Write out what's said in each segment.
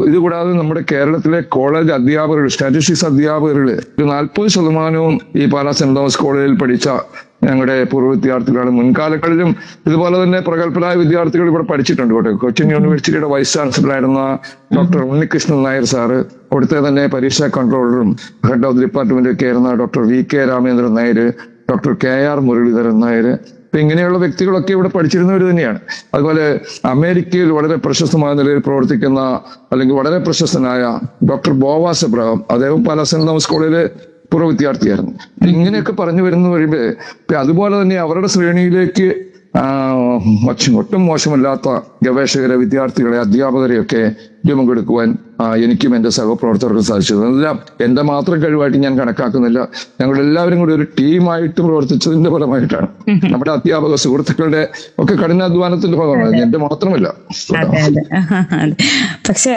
ഇതുകൂടാതെ നമ്മുടെ കേരളത്തിലെ കോളേജ് അധ്യാപകർ സ്റ്റാറ്റിസ്റ്റിക്സ് അധ്യാപകരിൽ ഒരു നാൽപ്പത് ശതമാനവും ഈ പാലാ സെന്റ് തോമസ് കോളേജിൽ പഠിച്ച ഞങ്ങളുടെ പൂർവ്വ വിദ്യാർത്ഥികളാണ് മുൻകാലങ്ങളിലും ഇതുപോലെ തന്നെ പ്രഗത്ഭരായ വിദ്യാർത്ഥികൾ ഇവിടെ പഠിച്ചിട്ടുണ്ട് കേട്ടോ കൊച്ചിൻ യൂണിവേഴ്സിറ്റിയുടെ വൈസ് ചാൻസലറായിരുന്ന ഡോക്ടർ ഉണ്ണികൃഷ്ണൻ നായർ സാറ് അവിടുത്തെ തന്നെ പരീക്ഷാ കൺട്രോളറും ഹെഡ് ഓഫ് ദി ഡിപ്പാർട്ട്മെന്റ് ഒക്കെ ആയിരുന്ന doctor V K Ramendran Nair doctor K R Muraleedharan Nair അപ്പൊ ഇങ്ങനെയുള്ള വ്യക്തികളൊക്കെ ഇവിടെ പഠിച്ചിരുന്നവർ തന്നെയാണ് അതുപോലെ അമേരിക്കയിൽ വളരെ പ്രശസ്തമായ നിലയിൽ പ്രവർത്തിക്കുന്ന അല്ലെങ്കിൽ വളരെ പ്രശസ്തനായ ഡോക്ടർ ബോവാസ് എബ്രഹാം അദ്ദേഹം പല സെന്റ് തോമസ് കോളേജിലെ പൂർവ്വ വിദ്യാർത്ഥിയായിരുന്നു ഇങ്ങനെയൊക്കെ പറഞ്ഞു വരുന്ന കഴിയുമ്പോൾ ഇപ്പൊ അതുപോലെ തന്നെ അവരുടെ ശ്രേണിയിലേക്ക് ആ, മറ്റും ഒട്ടും മോശമല്ലാത്ത ഗവേഷകരെ വിദ്യാർത്ഥികളെ അധ്യാപകരെയൊക്കെ രൂപം കൊടുക്കുവാൻ ആ, എനിക്കും എന്റെ സഹപ്രവർത്തകർക്കും സാധിച്ചത് അതെല്ലാം എന്റെ മാത്രം കഴിവായിട്ട് ഞാൻ കണക്കാക്കുന്നില്ല ഞങ്ങൾ എല്ലാവരും കൂടി ഒരു ടീമായിട്ട് പ്രവർത്തിച്ചതിന്റെ ഫലമായിട്ടാണ് നമ്മുടെ അധ്യാപക സുഹൃത്തുക്കളുടെ ഒക്കെ കഠിനാധ്വാനത്തിന്റെ ഭാഗമാണ് എന്റെ മാത്രമല്ല അതെ അതെ അതെ പക്ഷെ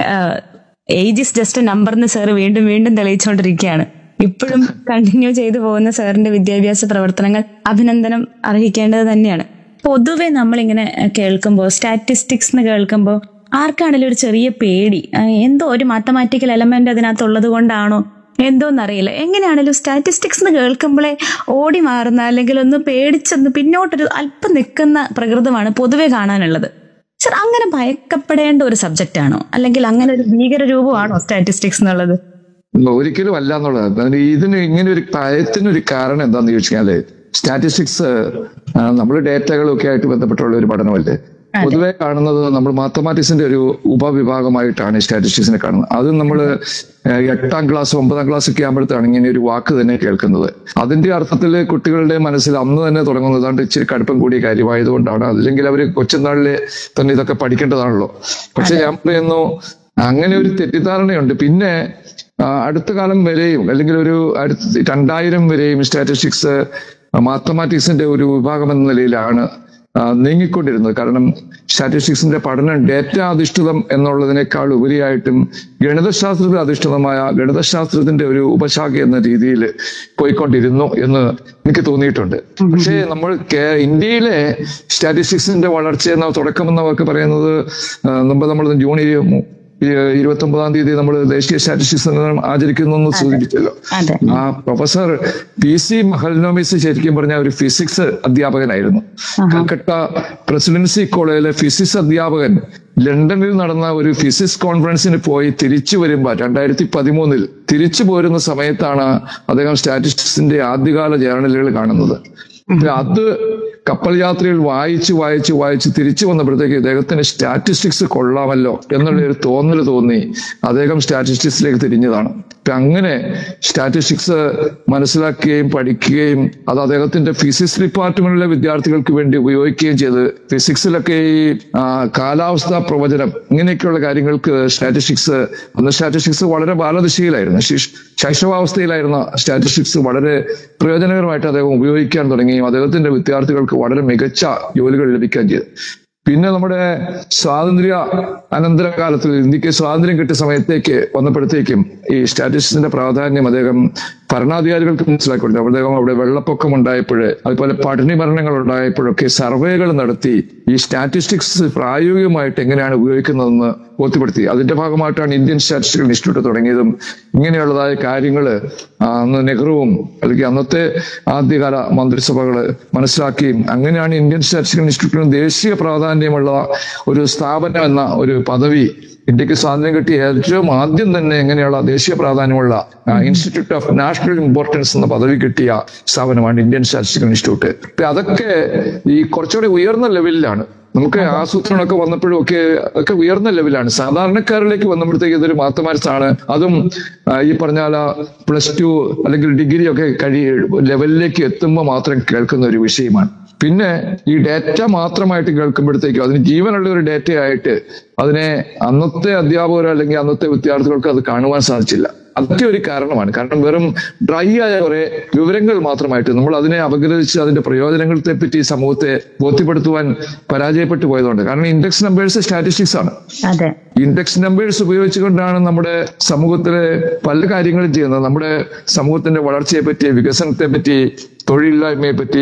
ഏജ് ഇസ് ജസ്റ്റ് നമ്പർ എന്ന് സാർ വീണ്ടും വീണ്ടും തെളിയിച്ചുകൊണ്ടിരിക്കുകയാണ് ഇപ്പോഴും കണ്ടിന്യൂ ചെയ്തു പോകുന്ന സാറിന്റെ വിദ്യാഭ്യാസ പ്രവർത്തനങ്ങൾ അഭിനന്ദനം അർഹിക്കേണ്ടത് തന്നെയാണ് പൊതുവെ നമ്മളിങ്ങനെ കേൾക്കുമ്പോൾ സ്റ്റാറ്റിസ്റ്റിക്സ് എന്ന് കേൾക്കുമ്പോൾ ആർക്കാണെങ്കിലും ഒരു ചെറിയ പേടി ആ, എന്തോ ഒരു മാത്തമാറ്റിക്കൽ എലമെന്റ് അതിനകത്തുള്ളത് കൊണ്ടാണോ എന്തോന്നറിയില്ല എങ്ങനെയാണെങ്കിലും സ്റ്റാറ്റിസ്റ്റിക്സ് എന്ന് കേൾക്കുമ്പോഴേ ഓടി മാറുന്ന അല്ലെങ്കിൽ ഒന്ന് പേടിച്ചൊന്ന് പിന്നോട്ടൊരു അല്പം നിൽക്കുന്ന പ്രകൃതമാണ് പൊതുവെ കാണാനുള്ളത് സർ അങ്ങനെ ഭയക്കപ്പെടേണ്ട ഒരു സബ്ജക്റ്റ് ആണോ അല്ലെങ്കിൽ അങ്ങനെ ഒരു ഭീകര രൂപമാണോ സ്റ്റാറ്റിസ്റ്റിക്സ് എന്നുള്ളത് ഒരിക്കലും അല്ല എന്നുള്ളത് അതിന് ഇതിന് ഇങ്ങനെ ഒരു ഭയത്തിനൊരു കാരണം എന്താന്ന് ചോദിച്ചാല് സ്റ്റാറ്റിസ്റ്റിക്സ് നമ്മൾ ഡേറ്റകളൊക്കെ ആയിട്ട് ബന്ധപ്പെട്ടുള്ള ഒരു പഠനമല്ലേ പൊതുവെ കാണുന്നത് നമ്മൾ മാത്തമാറ്റിക്സിന്റെ ഒരു ഉപവിഭാഗമായിട്ടാണ് സ്റ്റാറ്റിസ്റ്റിക്സിനെ കാണുന്നത് അത് നമ്മൾ എട്ടാം ക്ലാസ് ഒമ്പതാം ക്ലാസ് ഒക്കെ ആകുമ്പോഴത്താണ് ഇങ്ങനെ ഒരു വാക്ക് തന്നെ കേൾക്കുന്നത് അതിന്റെ അർത്ഥത്തിൽ കുട്ടികളുടെ മനസ്സിൽ അന്ന് തന്നെ തുടങ്ങുന്നത് അതുകൊണ്ട് ഇച്ചിരി കടുപ്പം കൂടിയ കാര്യമായതുകൊണ്ടാണ് അല്ലെങ്കിൽ അവർ കൊച്ചുനാളിലെ തന്നെ ഇതൊക്കെ പഠിക്കേണ്ടതാണല്ലോ പക്ഷെ ഞാൻ പറയുന്നു അങ്ങനെ ഒരു തെറ്റിദ്ധാരണയുണ്ട് പിന്നെ ആ, അടുത്ത കാലം വരെയും അല്ലെങ്കിൽ ഒരു അടുത്ത രണ്ടായിരം വരെയും സ്റ്റാറ്റിസ്റ്റിക്സ് മാത്തമാറ്റിക്സിന്റെ ഒരു വിഭാഗം എന്ന നിലയിലാണ് ആ, നീങ്ങിക്കൊണ്ടിരുന്നത് കാരണം സ്റ്റാറ്റിസ്റ്റിക്സിന്റെ പഠനം ഡേറ്റ അധിഷ്ഠിതം എന്നുള്ളതിനേക്കാൾ ഉപരിയായിട്ടും ഗണിതശാസ്ത്രത്തിൽ അധിഷ്ഠിതമായ ഗണിതശാസ്ത്രത്തിന്റെ ഒരു ഉപശാഖ എന്ന രീതിയിൽ പോയിക്കൊണ്ടിരുന്നു എന്ന് എനിക്ക് തോന്നിയിട്ടുണ്ട് പക്ഷേ നമ്മൾ കേ- ഇന്ത്യയിലെ സ്റ്റാറ്റിസ്റ്റിക്സിന്റെ വളർച്ച എന്ന തുടക്കം എന്നവർക്ക് പറയുന്നത് ആ, മുമ്പ് നമ്മൾ ജൂൺ ഇരു- ഇരുപത്തി ഒമ്പതാം തീയതി നമ്മൾ ദേശീയ സ്റ്റാറ്റിസ്റ്റിക്സ് ദിനം ആചരിക്കുന്നു എന്ന് സൂചിപ്പിച്ചല്ലോ അതെ ആ പ്രൊഫസർ പി സി മഹൽനോമിസ് ശരിക്കും പറഞ്ഞ ഒരു ഫിസിക്സ് അധ്യാപകനായിരുന്നു കൽക്കട്ട പ്രസിഡൻസി കോളേജിലെ ഫിസിക്സ് അധ്യാപകൻ ലണ്ടനിൽ നടന്ന ഒരു ഫിസിക്സ് കോൺഫറൻസിന് പോയി തിരിച്ചു വരുമ്പോൾ രണ്ടായിരത്തി പതിമൂന്നിൽ തിരിച്ചു പോരുന്ന സമയത്താണ് അദ്ദേഹം സ്റ്റാറ്റിസ്റ്റിക്സിന്റെ ആദ്യകാല ജേർണലുകൾ കാണുന്നത് അപ്പൊ അത് കപ്പൽ യാത്രയിൽ വായിച്ച് വായിച്ച് വായിച്ച് തിരിച്ചു വന്നപ്പോഴത്തേക്ക് ഇദ്ദേഹത്തിന് സ്റ്റാറ്റിസ്റ്റിക്സ് കൊള്ളാമല്ലോ എന്നുള്ള ഒരു തോന്നൽ തോന്നി അദ്ദേഹം സ്റ്റാറ്റിസ്റ്റിക്സിലേക്ക് തിരിഞ്ഞതാണ് അപ്പൊ അങ്ങനെ സ്റ്റാറ്റിസ്റ്റിക്സ് മനസ്സിലാക്കുകയും പഠിക്കുകയും അത് അദ്ദേഹത്തിന്റെ ഫിസിക്സ് ഡിപ്പാർട്ട്മെന്റിലെ വിദ്യാർത്ഥികൾക്ക് വേണ്ടി ഉപയോഗിക്കുകയും ചെയ്ത് ഫിസിക്സിലൊക്കെ ഈ ആ, കാലാവസ്ഥാ പ്രവചനം ഇങ്ങനെയൊക്കെയുള്ള കാര്യങ്ങൾക്ക് സ്റ്റാറ്റിസ്റ്റിക്സ് അന്ന് സ്റ്റാറ്റിസ്റ്റിക്സ് വളരെ ബാലദിശയിലായിരുന്നു ശിശ്- ശൈശവാവസ്ഥയിലായിരുന്ന സ്റ്റാറ്റിസ്റ്റിക്സ് വളരെ പ്രയോജനകരമായിട്ട് അദ്ദേഹം ഉപയോഗിക്കാൻ തുടങ്ങുകയും അദ്ദേഹത്തിന്റെ വിദ്യാർത്ഥികൾക്ക് വളരെ മികച്ച ജോലികൾ ലഭിക്കാൻ ചെയ്തു പിന്നെ നമ്മുടെ സ്വാതന്ത്ര്യ അനന്തര കാലത്തിൽ ഇന്ത്യക്ക് സ്വാതന്ത്ര്യം കിട്ടിയ സമയത്തേക്ക് വന്നപ്പോഴത്തേക്കും ഈ സ്റ്റാറ്റിസ്റ്റിക്സിന്റെ പ്രാധാന്യം അദ്ദേഹം ഭരണാധികാരികൾക്ക് മനസ്സിലാക്കി കൊടുത്തു അദ്ദേഹം അവിടെ വെള്ളപ്പൊക്കം ഉണ്ടായപ്പോൾ അതുപോലെ പട്ടിണി മരണങ്ങൾ ഉണ്ടായപ്പോഴൊക്കെ സർവേകൾ നടത്തി ഈ സ്റ്റാറ്റിസ്റ്റിക്സ് പ്രായോഗികമായിട്ട് എങ്ങനെയാണ് ഉപയോഗിക്കുന്നതെന്ന് ബോധ്യപ്പെടുത്തി അതിന്റെ ഭാഗമായിട്ടാണ് ഇന്ത്യൻ സ്റ്റാറ്റിസ്റ്റിക്കൽ ഇൻസ്റ്റിറ്റ്യൂട്ട് തുടങ്ങിയതും ഇങ്ങനെയുള്ളതായ കാര്യങ്ങൾ അന്ന് നെഹ്റുവും അല്ലെങ്കിൽ അന്നത്തെ ആദ്യകാല മന്ത്രിസഭകള് മനസ്സിലാക്കുകയും അങ്ങനെയാണ് ഇന്ത്യൻ സ്റ്റാറ്റിസ്റ്റിക്കൽ ഇൻസ്റ്റിറ്റ്യൂട്ടിന് ദേശീയ പ്രാധാന്യമുള്ള ഒരു സ്ഥാപനം എന്ന ഒരു പദവി ഇന്ത്യക്ക് സ്വാതന്ത്ര്യം കിട്ടിയ ഏറ്റവും ആദ്യം തന്നെ എങ്ങനെയുള്ള ദേശീയ പ്രാധാന്യമുള്ള ഇൻസ്റ്റിറ്റ്യൂട്ട് ഓഫ് നാഷണൽ ഇമ്പോർട്ടൻസ് എന്ന പദവി കിട്ടിയ സ്ഥാപനമാണ് ഇന്ത്യൻ സ്റ്റാറ്റിസ്റ്റിക്കൽ ഇൻസ്റ്റിറ്റ്യൂട്ട് അപ്പൊ അതൊക്കെ ഈ കുറച്ചുകൂടി ഉയർന്ന ലെവലിലാണ് നമുക്ക് ആസൂത്രണമൊക്കെ വന്നപ്പോഴും ഒക്കെ ഒക്കെ ഉയർന്ന ലെവലാണ് സാധാരണക്കാരിലേക്ക് വന്നപ്പോഴത്തേക്ക് ഇതൊരു മാത്തമാറ്റിക്സ് ആണ് അതും ആ, ഈ പറഞ്ഞാൽ പ്ലസ് ടു അല്ലെങ്കിൽ ഡിഗ്രി ഒക്കെ കഴി ലെവലിലേക്ക് എത്തുമ്പോൾ മാത്രം കേൾക്കുന്ന ഒരു വിഷയമാണ് പിന്നെ ഈ ഡേറ്റ മാത്രമായിട്ട് കേൾക്കുമ്പോഴത്തേക്കും അതിന് ജീവനുള്ള ഒരു ഡേറ്റയായിട്ട് അതിനെ അന്നത്തെ അധ്യാപകരോ അല്ലെങ്കിൽ അന്നത്തെ വിദ്യാർത്ഥികൾക്ക് അത് കാണുവാൻ സാധിച്ചില്ല അതൊക്കെ ഒരു കാരണമാണ് കാരണം വെറും ഡ്രൈ ആയ കുറെ വിവരങ്ങൾ മാത്രമായിട്ട് നമ്മൾ അതിനെ അപഗ്രഥിച്ച് അതിന്റെ പ്രയോജനങ്ങളെ പറ്റി സമൂഹത്തെ ബോധ്യപ്പെടുത്തുവാൻ പരാജയപ്പെട്ടു പോയതുകൊണ്ട് കാരണം ഇൻഡെക്സ് നമ്പേഴ്സ് സ്റ്റാറ്റിസ്റ്റിക്സ് ആണ് അതെ ഇൻഡെക്സ് നമ്പേഴ്സ് ഉപയോഗിച്ചുകൊണ്ടാണ് നമ്മുടെ സമൂഹത്തിലെ പല കാര്യങ്ങളും ചെയ്യുന്നത് നമ്മുടെ സമൂഹത്തിന്റെ വളർച്ചയെ പറ്റി വികസനത്തെ പറ്റി തൊഴിലില്ലായ്മയെ പറ്റി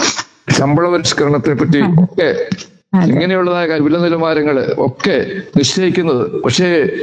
ശമ്പള പരിഷ്കരണത്തെ പറ്റി ഒക്കെ ഇങ്ങനെയുള്ളതായ വില നിലവാരങ്ങൾ ഒക്കെ നിശ്ചയിക്കുന്നത് പക്ഷേ